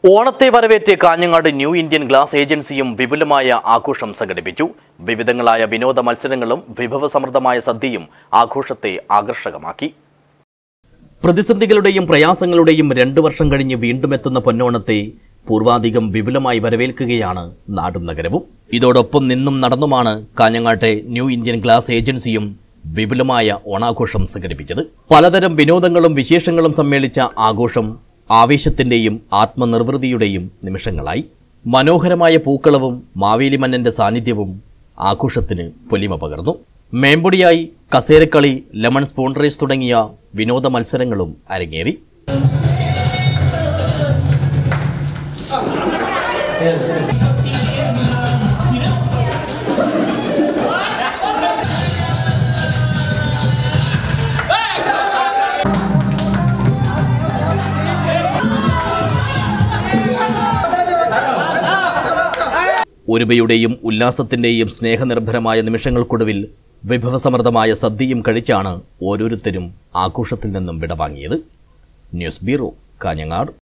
ഓണത്തെ വരവേറ്റ് Kanhangad new Indian glass ഏജൻസിയും വിപുലമായ ആഘോഷം സംഘടിപ്പിച്ചു വിവിധങ്ങളായ വിനോദ മത്സരങ്ങളും വിഭവസമൃദ്ധമായ സദ്യയും ആഘോഷത്തെ ആകർഷകമാക്കി പ്രതിസന്ധികളുടെയും പ്രയാസങ്ങളുടെയും രണ്ടു വർഷം കഴിഞ്ഞ് വീണ്ടും എത്തുന്ന പൊന്നോണത്തെ പൂർവാധികം വിപുലമായി വരവേൽക്കുകയാണ് നാടും നഗരവും ഇതോടൊപ്പം നിന്നും നടന്നുമാണ് കാഞ്ഞങ്ങാട്ടെ ന്യൂ ഇന്ത്യൻ ഗ്ലാസ് ഏജൻസിയും വിപുലമായ ഓണാഘോഷം സംഘടിപ്പിച്ചത് പലതരം വിനോദങ്ങളും വിശേഷങ്ങളും സമ്മേളിച്ച ആഘോഷം ആവേശത്തിന്റെയും ആത്മനിർവൃതിയുടെയും നിമിഷങ്ങളായി മനോഹരമായ പൂക്കളവും മാവേലി മന്നന്റെ സാന്നിധ്യവും ആഘോഷത്തിന് പൊലിമ പകർന്നു മേമ്പൊടിയായി കസേരക്കളി ലെമൺ സ്പൂൺ റേസ് തുടങ്ങിയ വിനോദ മത്സരങ്ങളും അരങ്ങേറി ഒരുമയുടെയും ഉല്ലാസത്തിന്റെയും സ്നേഹനിർഭരമായ നിമിഷങ്ങൾക്കൊടുവിൽ വിഭവസമൃദ്ധമായ സദ്യയും കഴിച്ചാണ് ഓരോരുത്തരും ആഘോഷത്തിൽ നിന്നും വിടവാങ്ങിയത് ന്യൂസ് ബ്യൂറോ കാഞ്ഞങ്ങാട്